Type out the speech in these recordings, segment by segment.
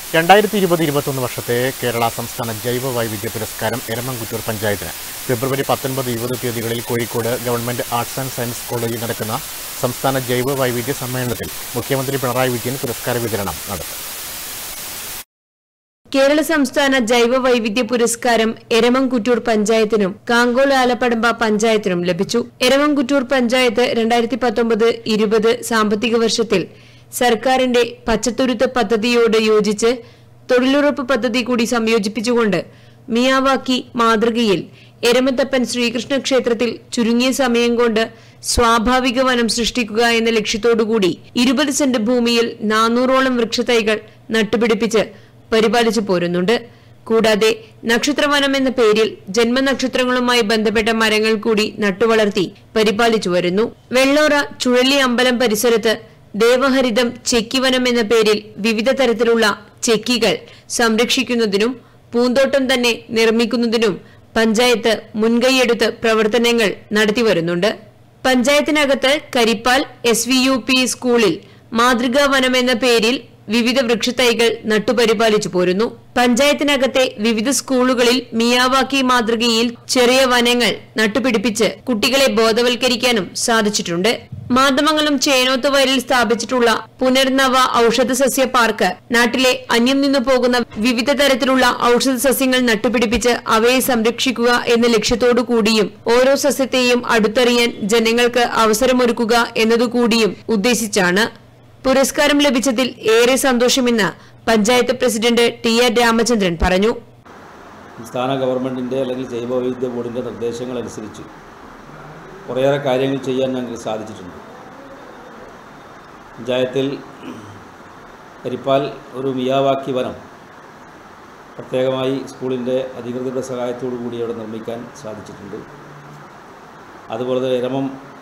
രണ്ടായിരത്തി ഇരുപത് ഇരുപത്തൊന്ന് വർഷത്തെ കേരള സംസ്ഥാന ജൈവ വൈവിധ്യ പുരസ്കാരം എരമംകുറ്റൂർ പഞ്ചായത്തിന് ഫെബ്രുവരി പത്തൊൻപത് ഇരുപത് തീയതികളിൽ Kozhikode government arts and science കോളേജിൽ നടക്കുന്ന സംസ്ഥാന ജൈവ വൈവിധ്യ സമ്മേളനത്തിൽ മുഖ്യമന്ത്രി പിണറായി വിജയൻ പുരസ്കാര വിതരണം നടത്തും കേരള സംസ്ഥാന ജൈവ വൈവിധ്യ പുരസ്കാരം എരമംകുറ്റൂർ പഞ്ചായത്തിനും കാങ്കോൾ ആലപ്പടമ്പ പഞ്ചായത്തിനും ലഭിച്ചു എരമംകുറ്റൂർ പഞ്ചായത്ത് രണ്ടായിരത്തി പത്തൊമ്പത് ഇരുപത് സാമ്പത്തിക വർഷത്തിൽ സർക്കാരിന്റെ പച്ചത്തുരുത്ത് പദ്ധതിയോട് യോജിച്ച് തൊഴിലുറപ്പ് പദ്ധതി കൂടി സംയോജിപ്പിച്ചുകൊണ്ട് മിയാവാക്കി മാതൃകയിൽ എരമത്തപ്പൻ ശ്രീകൃഷ്ണ ക്ഷേത്രത്തിൽ ചുരുങ്ങിയ സമയം കൊണ്ട് സ്വാഭാവിക വനം സൃഷ്ടിക്കുക എന്ന ലക്ഷ്യത്തോടുകൂടി ഇരുപത് സെന്റ് ഭൂമിയിൽ നാനൂറോളം വൃക്ഷത്തൈകൾ നട്ടുപിടിപ്പിച്ച് പരിപാലിച്ചു പോരുന്നുണ്ട് കൂടാതെ നക്ഷത്രവനം എന്ന പേരിൽ ജന്മനക്ഷത്രങ്ങളുമായി ബന്ധപ്പെട്ട മരങ്ങൾ കൂടി നട്ടുവളർത്തി പരിപാലിച്ചു വരുന്നു വെള്ളോറ ചുഴലി അമ്പലം പരിസരത്ത് ദേവഹരിതം ചെക്കിവനം എന്ന പേരിൽ വിവിധ തരത്തിലുള്ള ചെക്കികൾ സംരക്ഷിക്കുന്നതിനും പൂന്തോട്ടം തന്നെ നിർമ്മിക്കുന്നതിനും പഞ്ചായത്ത് മുൻകൈയെടുത്ത് പ്രവർത്തനങ്ങൾ നടത്തിവരുന്നുണ്ട് പഞ്ചായത്തിനകത്ത് Karippal S V U P സ്കൂളിൽ മാതൃകാ വനം എന്ന പേരിൽ വിവിധ വൃക്ഷത്തൈകൾ നട്ടുപരിപാലിച്ചു പോരുന്നു പഞ്ചായത്തിനകത്തെ വിവിധ സ്കൂളുകളിൽ മിയാവാക്കി മാതൃകയിൽ ചെറിയ വനങ്ങൾ നട്ടുപിടിപ്പിച്ച് കുട്ടികളെ ബോധവൽക്കരിക്കാനും സാധിച്ചിട്ടുണ്ട് മാതമംഗലം ചേനോത്ത് വയലിൽ സ്ഥാപിച്ചിട്ടുള്ള പുനർനവ ഔഷധ സസ്യ പാർക്ക് നാട്ടിലെ അന്യം നിന്നു പോകുന്ന വിവിധ തരത്തിലുള്ള ഔഷധ സസ്യങ്ങൾ നട്ടുപിടിപ്പിച്ച് അവയെ സംരക്ഷിക്കുക എന്ന ലക്ഷ്യത്തോടു കൂടിയും ഓരോ സസ്യത്തെയും അടുത്തറിയാൻ ജനങ്ങൾക്ക് അവസരമൊരുക്കുക എന്നതുകൂടിയും ഉദ്ദേശിച്ചാണ് പുരസ്കാരം ലഭിച്ചതിൽ ഏറെ സന്തോഷമെന്ന് panchayat president T R Ramachandran പറഞ്ഞു സംസ്ഥാന ഗവൺമെൻറ്റിൻ്റെ അല്ലെങ്കിൽ ജൈവവൈവിധ്യ ബോർഡിൻ്റെ നിർദ്ദേശങ്ങൾ അനുസരിച്ച് കുറേയേറെ കാര്യങ്ങൾ ചെയ്യാൻ ഞങ്ങൾക്ക് സാധിച്ചിട്ടുണ്ട് പഞ്ചായത്തിൽ കരിപ്പാൽ ഒരു മിയാവാക്കി വനം പ്രത്യേകമായി സ്കൂളിൻ്റെ അധികൃതരുടെ സഹായത്തോടു കൂടി അവിടെ നിർമ്മിക്കാൻ സാധിച്ചിട്ടുണ്ട് അതുപോലെ തന്നെ എരമം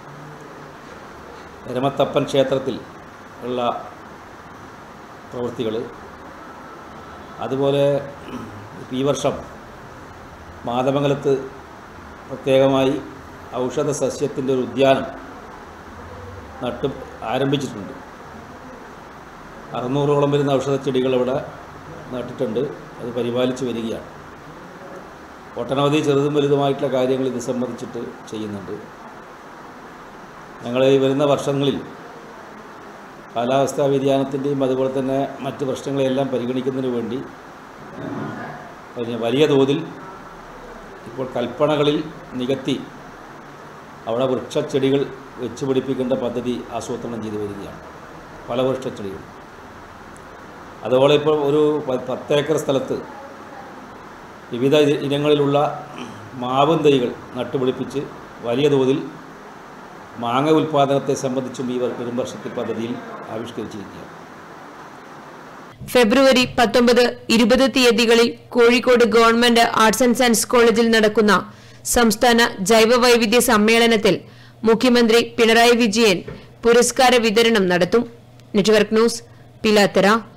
എരമത്തപ്പൻ ക്ഷേത്രത്തിൽ ഉള്ള പ്രവൃത്തികൾ അതുപോലെ ഈ വർഷം മാതമംഗലത്ത് പ്രത്യേകമായി ഔഷധ സസ്യത്തിൻ്റെ ഒരു ഉദ്യാനം നട്ട് ആരംഭിച്ചിട്ടുണ്ട് അറുന്നൂറോളം വരുന്ന ഔഷധ ചെടികൾ ഇവിടെ നട്ടിട്ടുണ്ട് അത് പരിപാലിച്ച് വരികയാണ് ഒട്ടനവധി ചെറുതും വലുതുമായിട്ടുള്ള കാര്യങ്ങൾ ഇത് സംബന്ധിച്ചിട്ട് ചെയ്യുന്നുണ്ട് ഞങ്ങൾ ഈ വരുന്ന വർഷങ്ങളിൽ കാലാവസ്ഥാ വ്യതിയാനത്തിൻ്റെയും അതുപോലെ തന്നെ മറ്റ് പ്രശ്നങ്ങളെല്ലാം പരിഗണിക്കുന്നതിന് വേണ്ടി വലിയ- വലിയ തോതിൽ ഇപ്പോൾ കൽപ്പണകളിൽ നികത്തി അവിടെ വൃക്ഷച്ചെടികൾ വെച്ച് പിടിപ്പിക്കേണ്ട പദ്ധതി ആസൂത്രണം ചെയ്തു വരികയാണ് പല വൃക്ഷച്ചെടികൾ അതുപോലെ ഇപ്പോൾ ഒരു പ- പത്തേക്കർ സ്ഥലത്ത് വിവിധ ഇ- ഇനങ്ങളിലുള്ള മാവും തൈകൾ നട്ടുപിടിപ്പിച്ച് വലിയ തോതിൽ മാങ്ങ ഉൽപ്പാദനത്തെ സംബന്ധിച്ചും ഈ വർ- വരും വർഷത്തെ പദ്ധതിയിൽ ആവിഷ്കരിച്ചിരിക്കുകയാണ് ഫെബ്രുവരി പത്തൊമ്പത് ഇരുപത് തീയതികളിൽ Kozhikode government arts and science കോളേജിൽ നടക്കുന്ന സംസ്ഥാന ജൈവ വൈവിധ്യ സമ്മേളനത്തിൽ മുഖ്യമന്ത്രി പിണറായി വിജയൻ പുരസ്കാര വിതരണം നടത്തും നെറ്റ്വർക്ക് ന്യൂസ് പിലാത്തറ